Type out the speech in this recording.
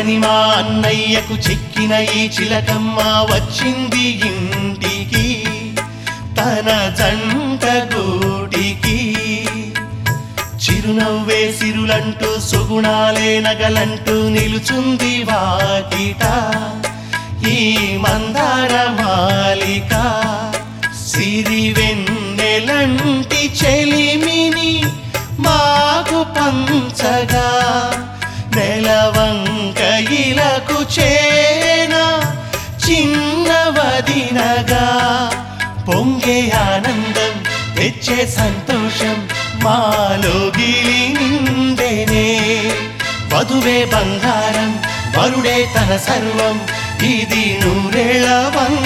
చక్కని మా అన్నయ్యకు చిక్కిన ఈ చిలకమ్మ వచ్చింది ఇంటికి తన జంట గూటికి చిరునవ్వే సిరులంటూ సుగుణాలే నగలంటూ నిలుచుంది వాకిట ఈ మందార మాలిక సిరి వెన్నెలంటి చెలిమిని మాకు పంచగా నెలవంక ఇలకు చేన చిన్నవదినగా పొంగే ఆనందం తెచ్చే సంతోషం మాలో గిలి నిండెనే వధువే బంగారం వరుడే తన సర్వం ఇది నూరేళ్ళ బంగారం